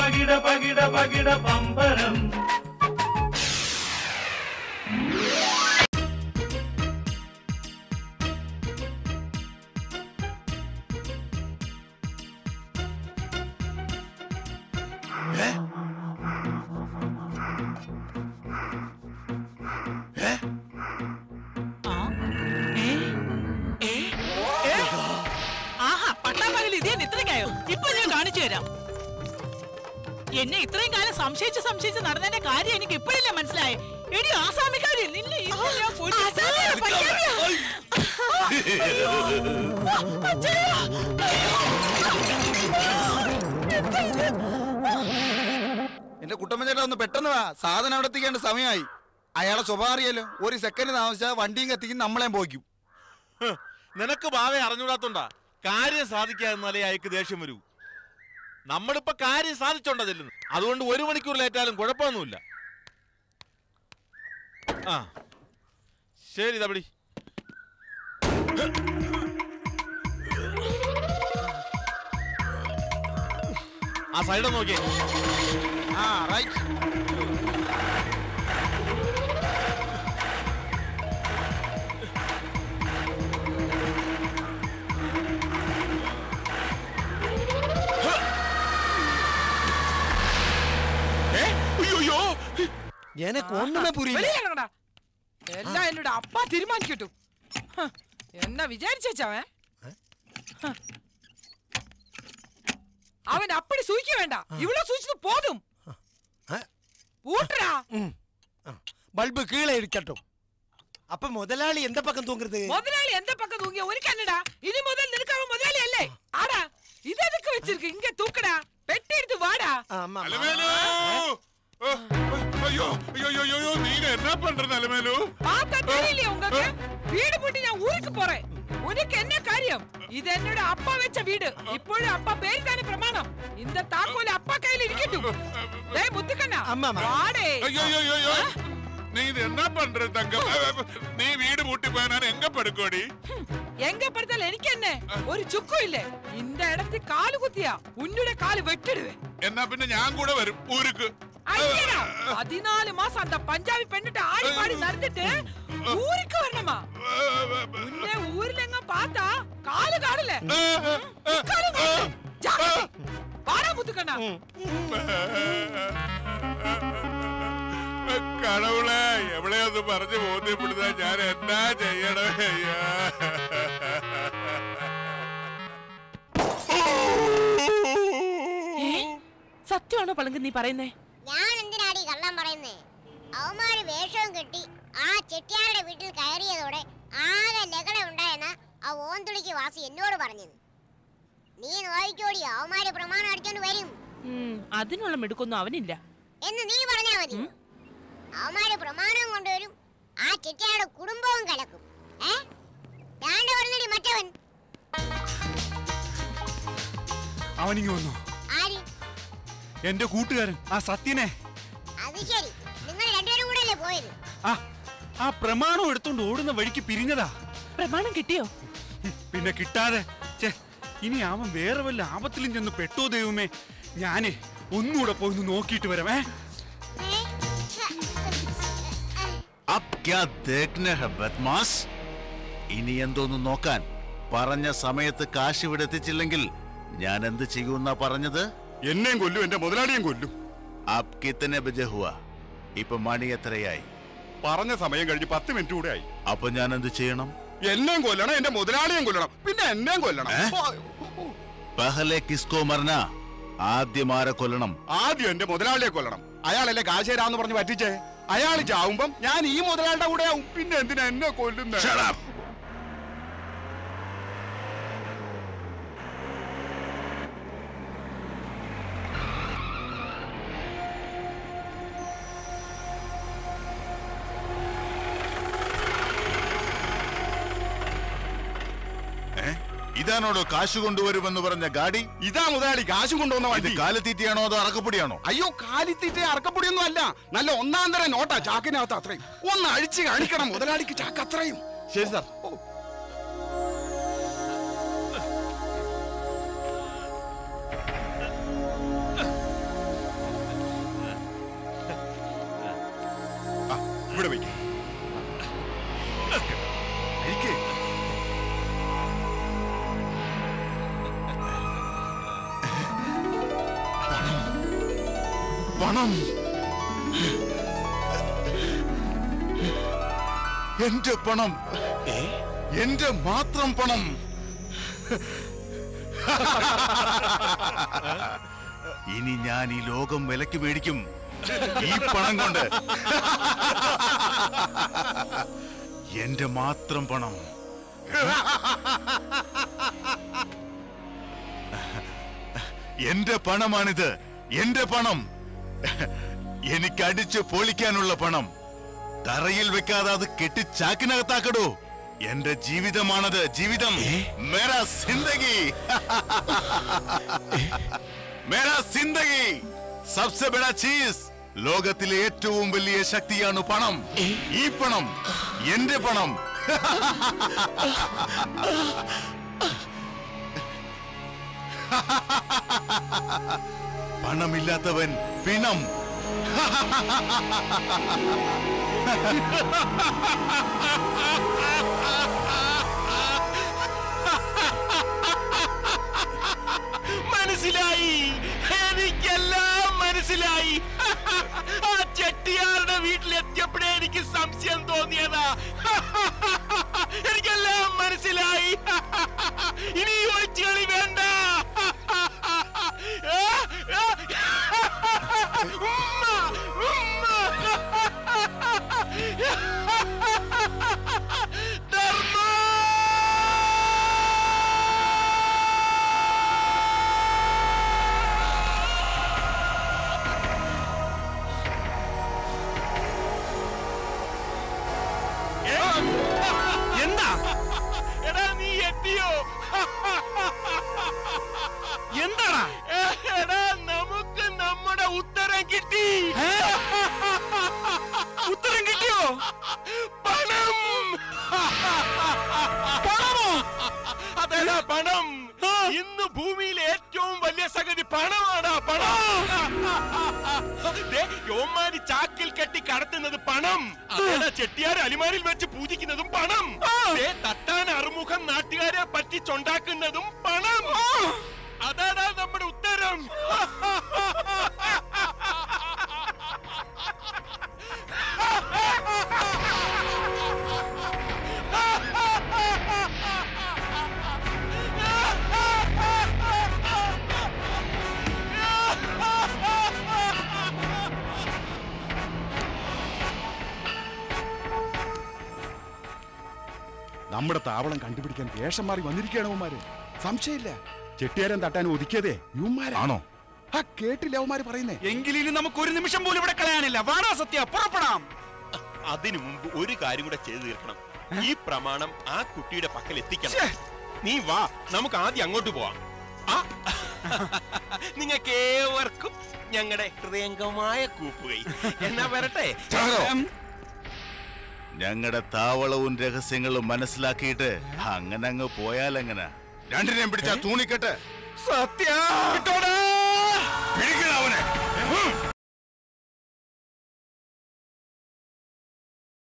പകിട പകിട പകിട പമ്പരം ആ? ഏ? ഏ? ഏ? ആഹാ പട്ടാപ്പകൽ ഇതേ ഇത്രയ്ക്കായോ ഇപ്പൊ ഞാൻ കാണിച്ചു തരാം എന്നെ ഇത്രയും കാലം സംശയിച്ച് സംശയിച്ച് നടന്നതിന്റെ കാര്യം എനിക്ക് ഇപ്പോഴല്ലേ മനസ്സിലായേ എടി ആസാമിക്കാരി നിന്നെ ഇന്ന് ഞാൻ കൊല്ലും. അച്ഛാ! എന്റെ കുട്ടമ്മ ചേട്ടാ ഒന്ന് പെട്ടെന്ന് വാ സാധനം അവിടെ എത്തിക്കേണ്ട സമയമായി അയാളെ സ്വഭാവം അറിയാലോ ഒരു സെക്കൻഡ് താമസിച്ചാൽ വണ്ടിയും കത്തിക്കും നമ്മളെയും പോയിക്കും നിനക്ക് ഭാവെ അറിഞ്ഞൂടാത്തോണ്ടാ കാര്യം സാധിക്കാതെന്നാലേ അയക്ക് ദേഷ്യം വരൂ നമ്മളിപ്പോ കാര്യം സാധിച്ചോണ്ടതില്ലെന്ന് അതുകൊണ്ട് ഒരു മണിക്കൂർ ലേറ്റാലും കുഴപ്പമൊന്നുമില്ല ആ ശരി തബടി ആ സൈഡ് നോക്കിയേ ആ റൈറ്റ് അയ്യോ எனக்கு ஒண்ணுமே புரியல வெளியே இறங்கடா எல்லாம் என்னோட அப்பா தீர்மானிக்கட்டும் ஹ, என்ன விசாரிச்சவன் அவன் அப்படி சூய்க்க வேண்டாம் இவ்வளவு சூய்ச்சது போதும் ஊட்டுறா பல்பு கீழே இருக்கட்டும் அப்ப முதலாளி எந்த பக்கம் தூங்குறது முதலாளி எந்த பக்கம் தூங்கிய ஒரு கண்ணடா இனி முதல் நிற்க அவன் முதலாளி அல்ல ஆடா இது எதுக்கு வச்சிருக்கு இங்க தூக்குடா பெட்டி எடுத்து வாடா ஆமா ஆமா. അലമേലു അയ്യോ അയ്യോ അയ്യോ അയ്യോ നീ എന്നാ പண்றது അലമേലു பார்த்தா தெரியலையே உங்களுக்கு வீடு பூட்டி நான் ஊருக்கு போறேன் உனக்கு என்ன காரியம் இது என்னோட அப்பா வச்ச வீடு இப்பொழுது அப்பா பேர் தானே பிரமாணம் இந்த தாக்கோல அப்பா கையில இருக்கட்டும் டேய் முத்துக்கண்ணா ஆமாமா. வாடே ஐயோ ஐயோ ஐயோ நீ இது என்ன பண்ற தங்கம் நீ வீடு பூட்டி போய் நான் எங்க படுக்கோடி எங்க படுத்தாலும் எனக்கு என்ன ஒரு சுக்கும் இல்ல இந்த இடத்துக்கு காலு குத்தியா உன்னோட காலு வெட்டிடுவேன் എന്നാ പിന്നെ ഞാൻ കൂടെ വരും ഊருக்கு ஐயடா பதினாலு மாசம் அந்த பஞ்சாபி பெண்ணிட்ட ஆடி பாடி நடந்துட்டு ஊருக்கு வரணுமா உன்னை ஊர்ல எங்க பார்த்தா காலு காடல காலு காடல ஜாக்கிரதை. வாடா முத்துக்கண்ணா കടവുളെ എവിടെയൊന്ന് പറഞ്ഞു ബോധ്യപ്പെടുത്താൻ ഞാൻ എന്നാ ചെയ്യണേ അയ്യാ സത്യമാണോ പളങ്ക് നീ പറയുന്നേ ഞാൻ എന്തിനാടി കള്ളം പറയുന്നേ അവന്മാര് വേഷവും കെട്ടി ആ ചെട്ടിയാരുടെ വീട്ടിൽ കയറിയതോടെ ആകെ ലഹള ഉണ്ടായെന്ന ആ ഓന്തുളിക്ക് വാസി എന്നോട് പറഞ്ഞത് നീ നോയിക്കോടി അവന്മാര് പ്രമാണം അടിച്ചോണ്ട് വരും ഉം, അതിനുള്ള മിടുക്കൊന്നും അവനില്ല എന്ന് നീ പറഞ്ഞാ മതി അവന്മാര് പ്രമാണവും കൊണ്ടുവരും ആ ചെട്ടിയാരുടെ കുടുംബവും കലക്കും ഏ ദാണ്ട പറഞ്ഞടി മറ്റവൻ അവനിങ്ങി വന്നു ആര് എന്റെ കൂട്ടുകാരൻ ആ സത്യനെ അത് ശരി നിങ്ങൾ രണ്ടുപേരും കൂടെ അല്ലേ പോയത് ആ ആ പ്രമാണം എടുത്തോണ്ട് ഓടുന്ന വഴിക്ക് പിരിഞ്ഞതാ പ്രമാണം കിട്ടിയോ പിന്നെ കിട്ടാതെ ഛെ, ഇനി അവൻ വേറെ വല്ല ആപത്തിലും ചെന്ന് പെട്ടോ ദൈവമേ ഞാനേ ഒന്നുകൂടെ പോയി ഒന്ന് നോക്കിയിട്ട് വരാമേ ഏ? अब क्या देखने है बदमाश ഇനി എന്തോന്ന് നോക്കാൻ പറഞ്ഞ സമയത്ത് കാശ് ഇവിടെ എത്തിച്ചില്ലെങ്കിൽ ഞാൻ എന്ത് ചെയ്യുമെന്നാ പറഞ്ഞത് എന്നെയും കൊല്ലും എന്റെ മുതലാളിയും കൊല്ലും ആപ് കിത്തനെ ബജെ ഹുവ ഇപ്പൊ മണി എത്രയായി പറഞ്ഞ സമയം കഴിഞ്ഞ് പത്ത് മിനിറ്റ് കൂടെ ആയി അപ്പൊ ഞാൻ എന്ത് ചെയ്യണം എന്നെയും കൊല്ലണം എന്റെ മുതലാളിയും കൊല്ലണം പിന്നെ എന്നെയും കൊല്ലണം ഏ? പഹലെ കിസ്കോ മർന ആദ്യം ആരെ കൊല്ലണം ആദ്യം എന്റെ മുതലാളിയെ കൊല്ലണം അയാളല്ലേ കാശേരാന്ന് പറഞ്ഞ് പറ്റിച്ചേ അയാൾ ചാവുമ്പം ഞാൻ ഈ മുതലാളിയുടെ കൂടെ ആവും പിന്നെ എന്തിനാ എന്നെ കൊല്ലുന്നത് Shut up. ഏ? ഇതാണോടോ കാശ് കൊണ്ടുവരുമെന്ന് പറഞ്ഞ ഗാഡി ഇതാ മുതലാളി കാശ് കൊണ്ടുവന്ന ഇത് വണ്ടി കാലത്തീറ്റയാണോ അതോ അറക്കപ്പൊടിയാണോ അയ്യോ കാലിത്തീറ്റ അറക്കപ്പൊടിയൊന്നും അല്ല നല്ല ഒന്നാം തരം നോട്ടാ ചാക്കിനകത്ത് അത്രയും ഒന്ന് അഴിച്ച് കാണിക്കണം മുതലാളിക്ക് ചാക്ക് അത്രയും ശരി സാർ ഇവിടെ വയ്ക്കും പണം എന്റെ പണം എന്റെ മാത്രം പണം ഇനി ഞാൻ ഈ ലോകം വിലക്ക് മേടിക്കും ഈ പണം കൊണ്ട് എന്റെ മാത്രം പണം എന്റെ പണമാണിത് എന്റെ പണം എനിക്ക് അടിച്ച് പൊളിക്കാനുള്ള പണം തറയിൽ വെക്കാതെ അത് കെട്ടി ചാക്കിനകത്താക്കടോ എന്റെ ജീവിതമാണത് ജീവിതം മേരാ സിന്ദഗി മേരാ സിന്ദഗി സബ്സെ ബഡാ ചീസ് ലോകത്തിലെ ഏറ്റവും വലിയ ശക്തിയാണ് പണം ഈ പണം എന്റെ പണം പണമില്ലാത്തവൻ പിണം മനസ്സിലായി എനിക്കെല്ലാം മനസ്സിലായി ആ ചെട്ടിയാരുടെ വീട്ടിലെത്തിയപ്പോഴേ എനിക്ക് സംശയം തോന്നിയതാ എനിക്കെല്ലാം മനസ്സിലായി ഇനി ഈ ഒളിച്ചുകളി വേണ്ട ഉമ്മ, ഉമ്മ. എന്താ എടാ നീ എത്തിയോ എന്താടാ എടാ നമുക്ക് നമ്മുടെ ഉത്തരം കിട്ടി ഉത്തരം കിട്ടിയോ പണം പണമോ അതേടാ പണം ഇന്ന് ഭൂമിയിലെ ഏറ്റവും വലിയ സംഗതി പണമാടാ പണം ദേ, യോമാരി ചാക്കിൽ കെട്ടി കടത്തുന്നത് പണം അതേടാ ചെട്ടിയാർ അലിമാരിൽ വെച്ച് പൂജിക്കുന്നതും പണം ദേ, തട്ടാൻ അറുമുഖം നാട്ടുകാരെ പറ്റിച്ചുണ്ടാക്കുന്നതും പണം അതാടാ നമ്മുടെ ഉത്തരം നമ്മുടെ താവളം കണ്ടുപിടിക്കാൻ വേഷം മാറി വന്നിരിക്കുകയാണ് ഉമാര് സംശയമില്ല ചെട്ടിയാരം തട്ടാൻ ഒതുക്കിയതേ യുമാരാണോ ആ കേട്ടില്ല അവന്മാര് പറയുന്നേ എങ്കിലും നമുക്ക് ഒരു നിമിഷം പോലും ഇവിടെ കളയാനില്ല വാടാ സത്യ പുറപ്പെടാം അതിനു മുമ്പ് ഒരു കാര്യം കൂടെ ചെയ്തു തീർക്കണം ഈ പ്രമാണം ആ കുട്ടിയുടെ പക്കൽ എത്തിക്കണം നീ വാ നമുക്ക് ആദ്യം അങ്ങോട്ട് പോവാം നിങ്ങൾക്ക് ഏവർക്കും ഞങ്ങളുടെ ഹൃദയംഗമായ കൂപ്പുകൈ എന്നാ വരട്ടെ ഉം. ഞങ്ങളുടെ താവളവും രഹസ്യങ്ങളും മനസ്സിലാക്കിയിട്ട് അങ്ങനെ അങ്ങ് പോയാലെങ്ങനെ രണ്ടിനെയും പിടിച്ച തൂണിക്കെട്ട് സത്യ വിട്ടോടാ